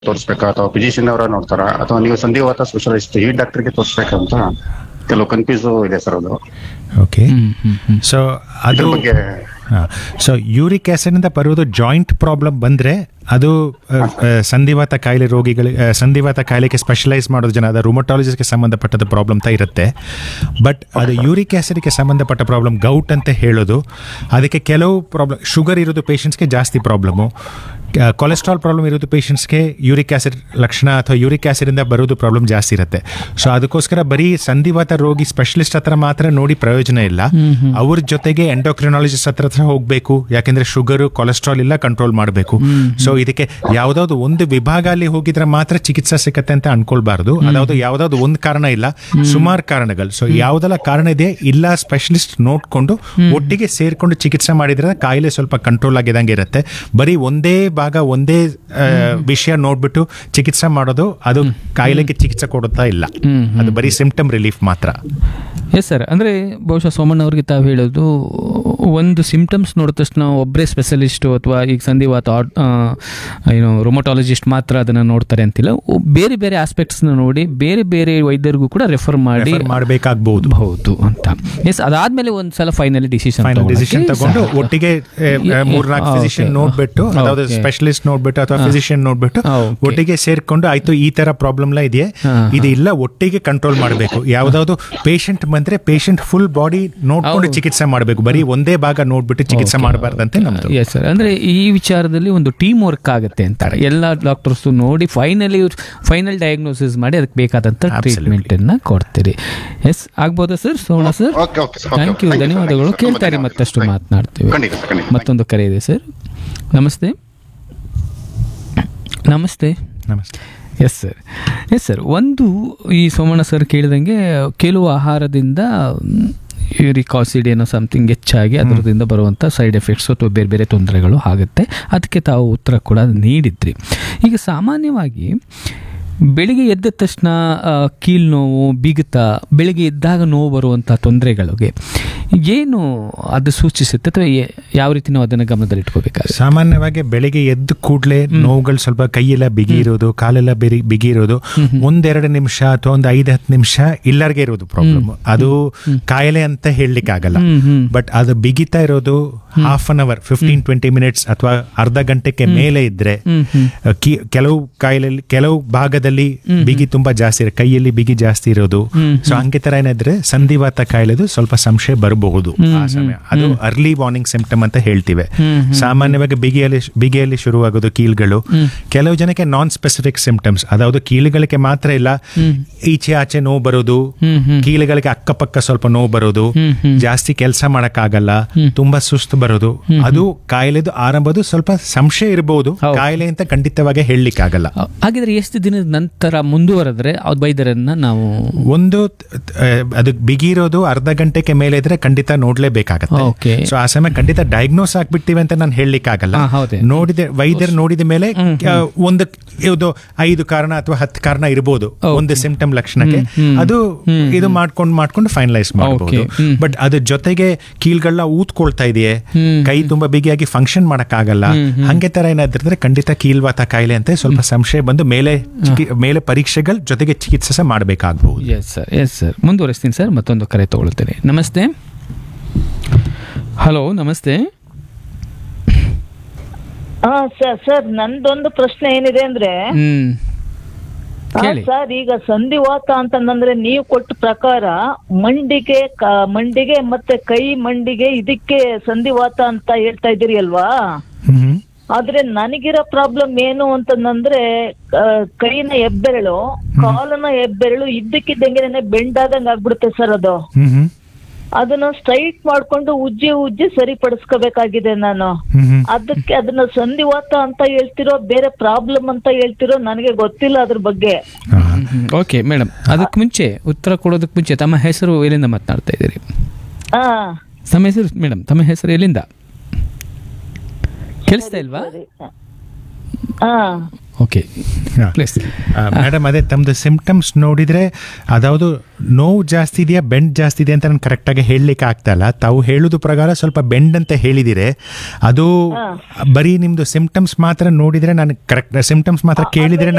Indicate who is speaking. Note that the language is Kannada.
Speaker 1: ತೋರಿಸ್ಬೇಕಾ ಅಥವಾ ಫಿಸಿಷಿಯನ್ ಅವರ ನೋಡ್ತಾರಾ ಅಥವಾ ನೀವು ಸಂಧಿವಾತ ಸ್ಪೆಷಲಿಸ್ಟ್ ಈ ಡಾಕ್ಟರ್ಗೆ ತೋರಿಸ್ಬೇಕಂತ ಕೆಲವು ಕನ್ಫ್ಯೂಸ್ ಇದೆ ಸರ್ ಅದು
Speaker 2: ಓಕೆ ಸೊ
Speaker 1: ಅದ್ರ
Speaker 2: ಅದು
Speaker 1: ಬಗ್ಗೆ
Speaker 2: ಸೊ ಯೂರಿಕ್ ಆ್ಯಸಿಡ್ನಿಂದ ಬರುವುದು ಜಾಯಿಂಟ್ ಪ್ರಾಬ್ಲಮ್ ಬಂದರೆ ಅದು ಆ, ಆ, ಸಂಧಿವಾತ ಕಾಯಿಲೆ ರೋಗಿಗಳಿಗೆ ಆ, ಸಂಧಿವಾತ ಕಾಯಿಲೆಗೆ ಸ್ಪೆಷಲೈಸ್ ಮಾಡೋದು ಜನ ಅದು ರುಮಟಾಲಜಿಸ್ಟ್ಗೆ ಸಂಬಂಧಪಟ್ಟದ ಪ್ರಾಬ್ಲಮ್ ತ ಇರುತ್ತೆ ಬಟ್ ಅದು ಯೂರಿಕ್ ಆ್ಯಸಿಡ್ಗೆ ಸಂಬಂಧಪಟ್ಟ ಪ್ರಾಬ್ಲಮ್ ಗೌಟ್ ಅಂತ ಹೇಳೋದು ಅದಕ್ಕೆ ಕೆಲವು ಪ್ರಾಬ್ಲಮ್ ಶುಗರ್ ಇರೋದು ಪೇಷಂಟ್ಸ್ಗೆ ಜಾಸ್ತಿ ಪ್ರಾಬ್ಲಮ್ಮು ಕೊಲೆಸ್ಟ್ರಾಲ್ ಪ್ರಾಬ್ಲಮ್ ಇರೋದು ಪೇಷಂಟ್ಸ್ಗೆ ಯೂರಿಕ್ ಆಸಿಡ್ ಲಕ್ಷಣ ಅಥವಾ ಯೂರಿಕ್ ಆಸಿಡಿಂದ ಬರೋದು ಪ್ರಾಬ್ಲಮ್ ಜಾಸ್ತಿ ಇರುತ್ತೆ ಸೊ ಅದಕ್ಕೋಸ್ಕರ ಬರೀ ಸಂಧಿವಾತ ರೋಗಿ ಸ್ಪೆಷಲಿಸ್ಟ್ ಹತ್ರ ಮಾತ್ರ ನೋಡಿ ಪ್ರಯೋಜನ ಇಲ್ಲ ಅವ್ರ ಜೊತೆಗೆ ಎಂಡೋಕ್ರಿನಾಲಜಿಸ್ಟ್ ಹತ್ರ ಹತ್ರ ಹೋಗಬೇಕು ಯಾಕೆಂದ್ರೆ ಶುಗರು ಕೊಲೆಸ್ಟ್ರಾಲ್ ಎಲ್ಲ ಕಂಟ್ರೋಲ್ ಮಾಡಬೇಕು ಸೊ ಇದಕ್ಕೆ ಯಾವುದಾದ್ರು ಒಂದು ವಿಭಾಗ ಅಲ್ಲಿ ಹೋಗಿದ್ರೆ ಮಾತ್ರ ಚಿಕಿತ್ಸೆ ಸಿಕ್ಕತ್ತೆ ಅಂತ ಅನ್ಕೊಳ್ಬಾರ್ದು ಅದಾವುದು ಯಾವುದಾದ್ರು ಒಂದು ಕಾರಣ ಇಲ್ಲ ಸುಮಾರು ಕಾರಣಗಳು ಸೊ ಯಾವುದೆಲ್ಲ ಕಾರಣ ಇದೆ ಇಲ್ಲ ಸ್ಪೆಷಲಿಸ್ಟ್ ನೋಡ್ಕೊಂಡು ಒಟ್ಟಿಗೆ ಸೇರ್ಕೊಂಡು ಚಿಕಿತ್ಸೆ ಮಾಡಿದ್ರೆ ಕಾಯಿಲೆ ಸ್ವಲ್ಪ ಕಂಟ್ರೋಲ್ ಆಗಿದಂಗೆ ಇರುತ್ತೆ ಬರೀ ಒಂದೇ ಭಾಗ ಒಂದೇ ಆ, ವಿಷಯ ನೋಡ್ಬಿಟ್ಟು ಚಿಕಿತ್ಸೆ ಮಾಡೋದು ಅದು ಕಾಯಿಲೆಗೆ ಚಿಕಿತ್ಸೆ ಕೊಡುತ್ತಾ ಇಲ್ಲ ಅದು ಬರೀ ಸಿಂಪ್ಟಮ್ ರಿಲೀಫ್ ಮಾತ್ರ
Speaker 3: ಎಸ್ ಸರ್ ಅಂದರೆ ಬಹುಶಃ ಸೋಮಣ್ಣ ಅವ್ರಿಗೆ ತಾವು ಹೇಳೋದು ಒಂದು ಸಿಂಪ್ಟಮ್ಸ್ ನೋಡಿದ ತಕ್ಷಣ ಒಬ್ಬರೇ ಸ್ಪೆಷಲಿಸ್ಟು ಅಥವಾ ಈಗ ಸಂಧಿವಾತ ಆಟ್- ಆ, ಏನು ರೊಮೊಟಾಲಜಿಸ್ಟ್ ಮಾತ್ರ ಅದನ್ನು ನೋಡ್ತಾರೆ ಅಂತಿಲ್ಲ ಒ- ಬೇರೆ ಬೇರೆ ಆಸ್ಪೆಕ್ಟ್ಸ್ನ ನೋಡಿ ಬೇರೆ ಬೇರೆ ವೈದ್ಯರಿಗೂ ಕೂಡ ರೆಫರ್ ಮಾಡಿ
Speaker 2: ಮಾಡಬೇಕಾಗಬಹುದು
Speaker 3: ಹೌದು ಅಂತ ಎಸ್ ಅದಾದ್ಮೇಲೆ ಒಂದು ಸಲ ಫೈನಲಿ ಡಿಸಿಷನ್
Speaker 2: ಫೈನಲ್ ಡಿಸಿಷನ್ ತಗೊಂಡು ಒಟ್ಟಿಗೆ ಮೂರ್ನಾಲ್ಕು
Speaker 3: ಆ,
Speaker 2: ಫಿಸಿಷಿಯನ್
Speaker 3: okay.
Speaker 2: ನೋಡ್ಬಿಟ್ಟು ಅದಾவது
Speaker 3: Okay.
Speaker 2: ಸ್ಪೆಷಲಿಸ್ಟ್ ನೋಡ್ಬಿಟ್ಟು ಅಥವಾ ಫಿಸಿಷಿಯನ್ ನೋಡ್ಬಿಟ್ಟು
Speaker 3: ಆ, okay.
Speaker 2: ಒಟ್ಟಿಗೆ ಸೇರ್ಕೊಂಡು ಆಯ್ತು ಈ ತರ ಪ್ರಾಬ್ಲಮ್ ಎಲ್ಲ ಇದೆಯೇ
Speaker 3: ಹಾ,
Speaker 2: ಇದು ಇಲ್ಲ ಒಟ್ಟಿಗೆ ಕಂಟ್ರೋಲ್ ಮಾಡಬೇಕು ಯಾವ್ದಾವ್ದು ಪೇಷಂಟ್ ಬಂದ್ರೆ ಪೇಷಂಟ್ ಫುಲ್ ಬಾಡಿ ನೋಡ್ಕೊಂಡು
Speaker 3: ಹೌದು.
Speaker 2: ಚಿಕಿತ್ಸೆ ಮಾಡಬೇಕು ಬರೀ ಒಂದೇ ಭಾಗ ನೋಡ್ಬಿಟ್ಟು ಚಿಕಿತ್ಸೆ ಮಾಡಬಾರ್ದಂತೆ ನಮ್ದು
Speaker 3: ಎಸ್ ಸರ್ ಅಂದರೆ ಈ ವಿಚಾರದಲ್ಲಿ ಒಂದು ಟೀಮ್ ವರ್ಕ್ ಆಗುತ್ತೆ ಅಂತಾರೆ ಎಲ್ಲ ಡಾಕ್ಟರ್ಸು ನೋಡಿ ಫೈನಲಿ ಫೈನಲ್ ಡಯಾಗ್ನೋಸಿಸ್ ಮಾಡಿ ಅದಕ್ಕೆ ಬೇಕಾದಂಥ
Speaker 2: Absolutely.
Speaker 3: ಟ್ರೀಟ್ಮೆಂಟನ್ನು ಕೊಡ್ತೀರಿ ಎಸ್ ಆಗ್ಬೋದಾ ಸರ್ ಸೋಣ sir
Speaker 1: okay okay sir
Speaker 3: thank you ಧನ್ಯವಾದಗಳು ಕೇಳ್ತಾರೆ ಮತ್ತಷ್ಟು ಮಾತನಾಡ್ತೀವಿ
Speaker 1: ಖಂಡಿತ ಖಂಡಿತ
Speaker 3: ಮತ್ತೊಂದು ಕರೆ ಇದೆ ಸರ್ ನಮಸ್ತೆ ನಮಸ್ತೆ
Speaker 2: ನಮಸ್ತೆ
Speaker 3: ಎಸ್ ಸರ್ ಎಸ್ ಸರ್ ಒಂದು ಈ ಸೋಮಣ್ಣ ಸರ್ ಕೇಳಿದಂಗೆ ಕೆಲವು ಆಹಾರದಿಂದ ಯೂರಿಕ್ ಆಸಿಡ್ ಏನೋ ಸಮಥಿಂಗ್ ಹೆಚ್ಚಾಗಿ ಅದರದಿಂದ ಬರುವಂಥ ಸೈಡ್ ಎಫೆಕ್ಟ್ಸ್ ಅಥವಾ ಬೇರೆ ಬೇರೆ ತೊಂದರೆಗಳು ಆಗುತ್ತೆ ಅದಕ್ಕೆ ತಾವು ಉತ್ತರ ಕೂಡ ನೀಡಿದ್ರಿ ಈಗ ಸಾಮಾನ್ಯವಾಗಿ ಬೆಳಿಗ್ಗೆ ಎದ್ದ ತಕ್ಷಣ ಆ, ಕೀಲು ನೋವು ಬಿಗುತ ಬೆಳಿಗ್ಗೆ ಎದ್ದಾಗ ನೋವು ಬರುವಂಥ ತೊಂದರೆಗಳಿಗೆ ಏನು ಅದು ಸೂಚಿಸುತ್ತೆ ಅಥವಾ ಏ- ಯಾವ ರೀತಿ ನಾವು ಅದನ್ನು ಗಮನದಲ್ಲಿಟ್ಕೋಬೇಕಾಗುತ್ತೆ
Speaker 2: ಸಾಮಾನ್ಯವಾಗಿ ಬೆಳಿಗ್ಗೆ ಎದ್ದ ಕೂಡಲೇ ನೋವುಗಳು ಸ್ವಲ್ಪ ಕೈಯೆಲ್ಲ ಬಿಗಿ ಇರೋದು ಕಾಲೆಲ್ಲ ಬಿರಿ ಬಿಗಿ ಇರೋದು ಒಂದೆರಡು ನಿಮಿಷ ಅಥವಾ ಒಂದು ಐದು ಹತ್ತು ನಿಮಿಷ ಇಲ್ಲರ್ಗೆ ಇರೋದು ಪ್ರಾಬ್ಲಮ್ ಅದು ಕಾಯಿಲೆ ಅಂತ ಹೇಳಲಿಕ್ಕೆ ಆಗಲ್ಲ
Speaker 3: ಹ್ಮ್ ಹ್ಮ್
Speaker 2: ಬಟ್ ಅದು ಬಿಗಿತಾ ಇರೋದು half an hour fifteen twenty minutes ಅಥವಾ ಅರ್ಧ ಗಂಟೆಗೆ ಮೇಲೆ ಇದ್ರೆ
Speaker 3: ಹ್ಮ್ ಹ್ಮ್
Speaker 2: ಅಹ್, ಕಿ- ಕೆಲವು ಕಾಯಿಲೆಯಲ್ಲಿ ಕೆಲವು ಭಾಗದಲ್ಲಿ ಬಿಗಿ ತುಂಬಾ ಜಾಸ್ತಿ ಇರೋ ಕೈಯಲ್ಲಿ ಬಿಗಿ ಜಾಸ್ತಿ ಇರೋದು
Speaker 3: ಹ್ಮ್,
Speaker 2: ಸೊ ಹಂಗೆ ತರ ಏನಾದ್ರೆ ಸಂಧಿವಾತ ಕಾಯಿಲೆದು ಸ್ವಲ್ಪ ಸಂಶಯ ಬರಬಹುದು ಆ ಸಮಯ ಅದು ಅರ್ಲಿ ವಾರ್ನಿಂಗ್ ಸಿಂಪ್ಟಮ್ ಅಂತ ಹೇಳ್ತೀವಿ
Speaker 3: ಹ್ಮ್,
Speaker 2: ಸಾಮಾನ್ಯವಾಗಿ ಬಿಗಿಯಲ್ಲಿ ಬಿಗಿಯಲ್ಲಿ ಶುರುವಾಗೋದು ಕೀಲ್ಗಳು ಕೆಲವು ಜನಕ್ಕೆ ನಾನ್ ಸ್ಪೆಸಿಫಿಕ್ ಸಿಂಪ್ಟಮ್ಸ್ ಅದಾವುದು ಕೀಲುಗಳಿಗೆ ಮಾತ್ರ ಇಲ್ಲ ಈಚೆ ಆಚೆ ನೋವು ಬರೋದು
Speaker 3: ಹ್ಮ್ ಹ್ಮ್
Speaker 2: ಕೀಲುಗಳಿಗೆ ಅಕ್ಕಪಕ್ಕ ಸ್ವಲ್ಪ ನೋವು ಬರೋದು
Speaker 3: ಹ್ಮ್, ಹ್ಮ್.
Speaker 2: ಜಾಸ್ತಿ ಕೆಲಸ ಮಾಡಕ್ಕಾಗಲ್ಲ ತುಂಬಾ ಸುಸ್ತು ಬರೋದು ಅದು ಕಾಯಿಲೆದು ಆರಂಭದು ಸ್ವಲ್ಪ ಸಂಶಯ ಇರಬಹುದು
Speaker 3: ಹೌದು.
Speaker 2: ಕಾಯಿಲೆ ಅಂತ ಖಂಡಿತವಾಗಿ ಹೇಳಲಿಕ್ಕಾಗಲ್ಲ
Speaker 3: ಹಾಗಿದ್ರೆ ಎಷ್ಟು ದಿನದ ನಂತರ ಮುಂದುವರೆದ್ರೆ ಆ ವೈದ್ಯರನ್ನ ನಾವು
Speaker 2: ಒಂದು ಅದು ಬಿಗಿರೋದು ಅರ್ಧ ಗಂಟೆಗೆ ಮೇಲೆ ಇದ್ರೆ ಖಂಡಿತ ನೋಡ್ಲೇಬೇಕಾಗತ್ತೆ
Speaker 3: Okay.
Speaker 2: ಸೊ ಆ ಸಮಯ ಖಂಡಿತ ಡಯಾಗ್ನೋಸ್ ಆಗ್ಬಿಟ್ಟಿವಿ ಅಂತ ನಾನು ಹೇಳಲಿಕ್ಕಾಗಲ್ಲ
Speaker 3: ಹಾ, ಹೌದೇ.
Speaker 2: ನೋಡಿದೆ ವೈದ್ಯರು ನೋಡಿದ ಮೇಲೆ ಆ, ಒಂದು ಇದು ಐದು ಕಾರಣ ಅಥವಾ ಹತ್ತು ಕಾರಣ ಇರಬಹುದು
Speaker 3: Okay.
Speaker 2: ಒಂದು ಸಿಂಪ್ಟಮ್ ಲಕ್ಷಣಕ್ಕೆ ಅದು ಇದು ಮಾಡ್ಕೊಂಡು ಮಾಡ್ಕೊಂಡು ಫೈನಲೈಸ್ ಮಾಡಬಹುದು
Speaker 3: Okay. ಹ್ಮ್.
Speaker 2: ಬಟ್ ಅದ್ರ ಜೊತೆಗೆ ಕೀಲ್ಗಳನ್ನ ಊದ್ಕೊಳ್ತಾ ಇದೆಯೇ
Speaker 3: ಹ್ಮ್.
Speaker 2: ಕೈ ತುಂಬಾ ಬಿಗಿಯಾಗಿ ಫಂಕ್ಷನ್ ಮಾಡಕ್ಕಾಗಲ್ಲ ಹಂಗೆ ತರ ಏನಾದ್ರೆ ಖಂಡಿತ ಕೀಲ್ವಾತ ಕಾಯಿಲೆ ಅಂತ ಸ್ವಲ್ಪ ಸಂಶಯ ಬಂದು ಮೇಲೆ ಚಿಕಿ- ಮೇಲೆ ಪರೀಕ್ಷೆಗಳ ಜೊತೆಗೆ ಚಿಕಿತ್ಸೆ ಸಹ ಮಾಡಬೇಕಾಗಬಹುದು
Speaker 3: ಎಸ್ ಸರ್ ಎಸ್ ಸರ್ ಮುಂದುವರಿಸ್ತೀನಿ ಸರ್ ಮತ್ತೊಂದು ಕರೆ ತಗೊಳ್ತೇನೆ ನಮಸ್ತೆ ಹಲೋ ನಮಸ್ತೆ
Speaker 4: ಹಾ ಸರ್ ಸರ್ ನಂದೊಂದು ಪ್ರಶ್ನೆ ಏನಿದೆ ಅಂದ್ರೆ
Speaker 3: ಹ್ಮ್
Speaker 4: ಆ,
Speaker 3: ಕೇಳಿ
Speaker 4: ಸರ್ ಈಗ ಸಂಧಿವಾತ ಅಂತಂದ್ರೆ ನೀವು ಕೊಟ್ಟ ಪ್ರಕಾರ ಮಂಡಿಗೆ ಕ- ಮಂಡಿಗೆ ಮತ್ತೆ ಕೈ ಮಂಡಿಗೆ ಇದಕ್ಕೆ ಸಂಧಿವಾತ ಅಂತ ಹೇಳ್ತಾ ಇದ್ದೀರಿ ಅಲ್ವಾ
Speaker 2: ಹ್ಮ್
Speaker 4: ಆದ್ರೆ ನನಗಿರೋ ಪ್ರಾಬ್ಲಮ್ ಏನು ಅಂತಂದ್ರೆ ಆ, ಕೈನ ಹೆಬ್ಬೆರಳು ಕಾಲನ ಹೆಬ್ಬೆರಳು ಇದ್ದಕ್ಕಿದ್ದಂಗೆ ಬೆಂಡಾದಂಗ್ ಆಗ್ಬಿಡುತ್ತೆ ಸರ್ ಅದು
Speaker 2: ಹ್ಮ್ ಹ್ಮ್
Speaker 4: ಅದನ್ನ ಸ್ಟ್ರೈಟ್ ಮಾಡ್ಕೊಂಡು ಉಜ್ಜಿ ಉಜ್ಜಿ ಸರಿಪಡಿಸ್ಕೋಬೇಕಾಗಿದೆ ನಾನು
Speaker 2: ಹ್ಮ್ ಹ್ಮ್
Speaker 4: ಅದಕ್ಕೆ ಅದನ್ನ ಸಂಧಿವಾತ ಅಂತ ಹೇಳ್ತಿರೋ ಬೇರೆ ಪ್ರಾಬ್ಲಮ್ ಅಂತ ಹೇಳ್ತಿರೋ ನನಗೆ ಗೊತ್ತಿಲ್ಲ ಅದ್ರ ಬಗ್ಗೆ
Speaker 2: ಹಾ.
Speaker 3: ಓಕೆ ಮೇಡಮ್ ಅದಕ್ಕೆ ಮುಂಚೆ ಉತ್ತರ ಕೊಡೋದಕ್ಕೆ ಮುಂಚೆ ತಮ್ಮ ಹೆಸರು ಎಲ್ಲಿಂದ ಮಾತನಾಡ್ತಾ ಇದ್ದೀರಿ
Speaker 4: ಹಾ
Speaker 3: ತಮ್ಮ ಹೆಸರು ಮೇಡಮ್ ತಮ್ಮ ಹೆಸರು ಎಲ್ಲಿಂದ ಕೇಳಿಸ್ತಾ ಇಲ್ವಾ
Speaker 4: ಹಾ
Speaker 3: ಓಕೆ ಪ್ಲೀಸ್
Speaker 2: ಮೇಡಮ್ ಅದೇ ತಮ್ಮದು ಸಿಂಪ್ಟಮ್ಸ್ ನೋಡಿದ್ರೆ ಅದಾವುದು ನೋವು ಜಾಸ್ತಿ ಇದೆಯಾ ಬೆಂಡ್ ಜಾಸ್ತಿ ಇದೆ ಅಂತ ನಾನು ಕರೆಕ್ಟಾಗಿ ಹೇಳಲಿಕ್ಕೆ ಆಗ್ತಾ ಇಲ್ಲ ತಾವು ಹೇಳೋದು ಪ್ರಕಾರ ಸ್ವಲ್ಪ ಬೆಂಡ್ ಅಂತ ಹೇಳಿದಿರೆ ಅದು ಬರೀ ನಿಮ್ದು ಸಿಂಪ್ಟಮ್ಸ್ ಮಾತ್ರ ನೋಡಿದ್ರೆ ನಾನು ಕರೆಕ್ಟ್ ಸಿಂಪ್ಟಮ್ಸ್ ಮಾತ್ರ ಕೇಳಿದ್ರೆ